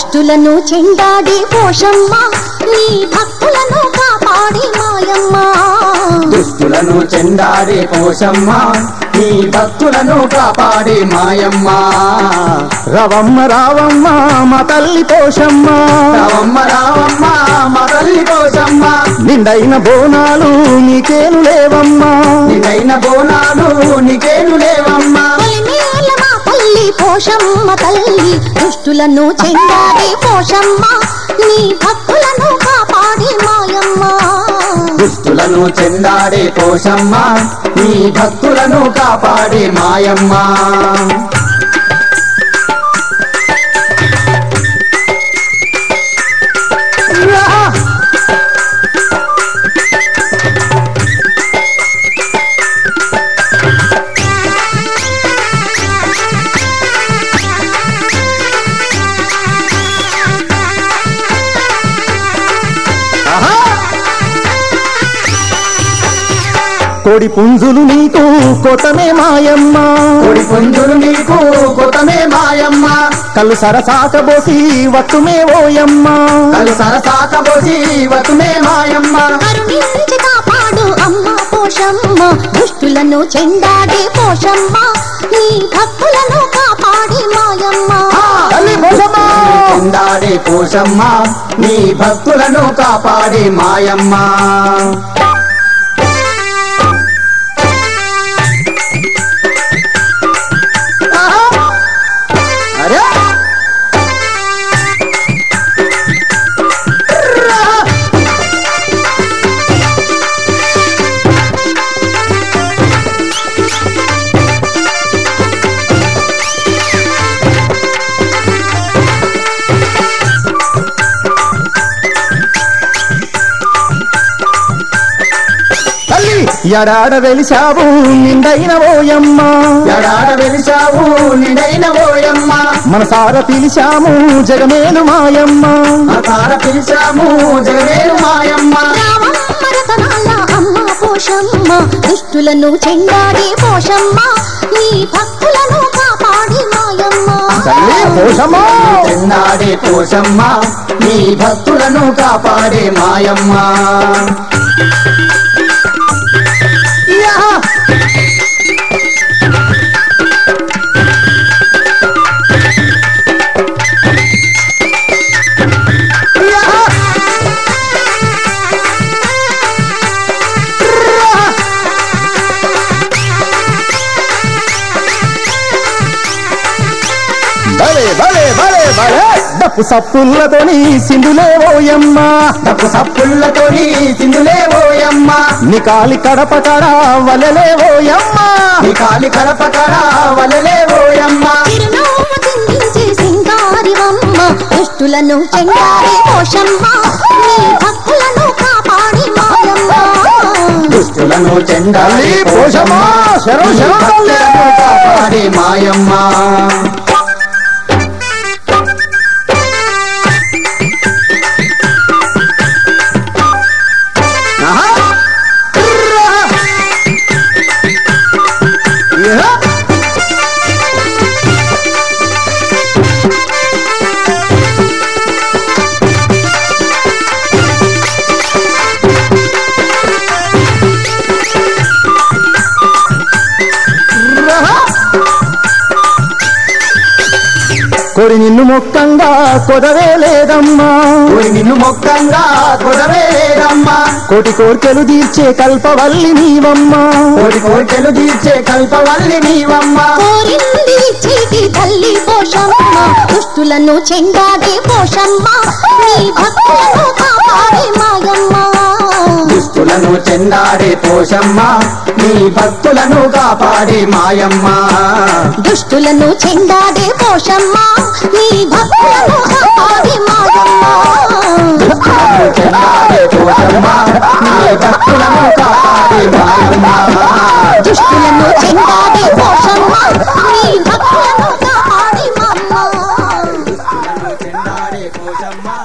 దుష్టులను చెండాడి పోషమ్మ నీ భక్తులను కాపాడి మాయమ్మ దుష్టులను చెండాడే పోషమ్మ నీ భక్తులను కాపాడే మాయమ్మ రవమ్మ రావమ్మ మా తల్లి పోషమ్మ రావమ్మ రావమ్మ మా తల్లి పోషమ్మ నిండైన బోనాలు నీకేను లేవమ్మా నిన్నైన బోనాలు నీకేను లేవమ్మా పొలిమేల మా తల్లి పోషమ్మ తల్లి దుష్టులను చెండాడి పోషమ్మ నీ భక్తులను కాపాడి మాయమ్మ దుష్టులను చెండాడే పోషమ్మ నీ భక్తులను కాపాడే మాయమ్మ కోడి పుంజులు నీకు కొటమే మాయమ్మ కొడి పుంజులు నీకు కొతమే మాయమ్మ కళ్ళు సరసాకబోసి వట్టుమే ఓయమ్మ కలు సరసాకబోసి వతుమే మాయమ్మ కరుణించి కాపాడు అమ్మ పోషమ్మ దుష్టులను చెండాడి పోషమ్మ నీ భక్తులను కాపాడి మాయమ్మ తల్లి పోషమ్మ చెండాడే పోషమ్మ నీ భక్తులను కాపాడే మాయమ్మ అరే తల్లి ఎడాడ వెలిశావు నిండైన ఓయమ్మ ఎడాడ వెలిసావు నిడైన ఓయమ్మ మనసార పిలిచాము జగమేలు మాయమ్మ తార పిలిచాము జగవేరు మాయమ్మ రామమ్మ రతనాల అమ్మ పోషమ్మ దుష్టులను చెండాడి పోషమ్మ నీ భక్తులను కాపాడి మాయమ్మ తల్లి పోషమ్మ చెండాడే పోషమ్మ నీ భక్తులను కాపాడే మాయమ్మ భలే భలే భలే భలే డప్పు సప్పుల్లతోని సింధులే ఓయమ్మ తప్పు సప్పుళ్ళతోని సింధులే ఓయమ్మ నీ కాలి కడప కడ వలలే ఓయమ్మ నీ కాలి కడపకడ వలలే ఓయమ్మ చిరునవ్వు చిందించే సింగారివమ్మ దుష్టులను చెండాడి పోషమ్మ నీ భక్తులను కాపాడి మాయమ్మ దుష్టులను చెండాలి తల్లి పోషమ్మ శరం శరం తల్లి భక్తులను కాపాడే మాయమ్మ ఆహా. ఇహ. కొరి నిన్ను మొక్కంగా కొదవే లేదమ్మా ఊరి నిన్ను మొక్కంగా కొడవే లేదమ్మా కోటి కోర్కెలు తీర్చే కల్పవల్లి నీవమ్మా కోటి కోరికలు తీర్చే కల్పవల్లి నీవమ్మ కోరింది చీటి తల్లి పోషమ్మ దుష్టులను చెండాడి పోషమ్మ నీ భక్తులను కాపాడి మాయమ్మ దుష్టులను చెండాడే పోషమ్మ నీ భక్తులను కాపాడే మాయమ్మ దుష్టులను చెండాడే పోషమ్మ నీ భక్తులను కాపాడి మాయమ్మ దుష్టులను చెండాడే పోషమ్మ నీ భక్తులను కాపాడే మాయమ్మ దుష్టులను చెండాడే పోషమ్మ నీ భక్తులను కాపాడి మాయమ్మ చెండాడే పోషమ్మ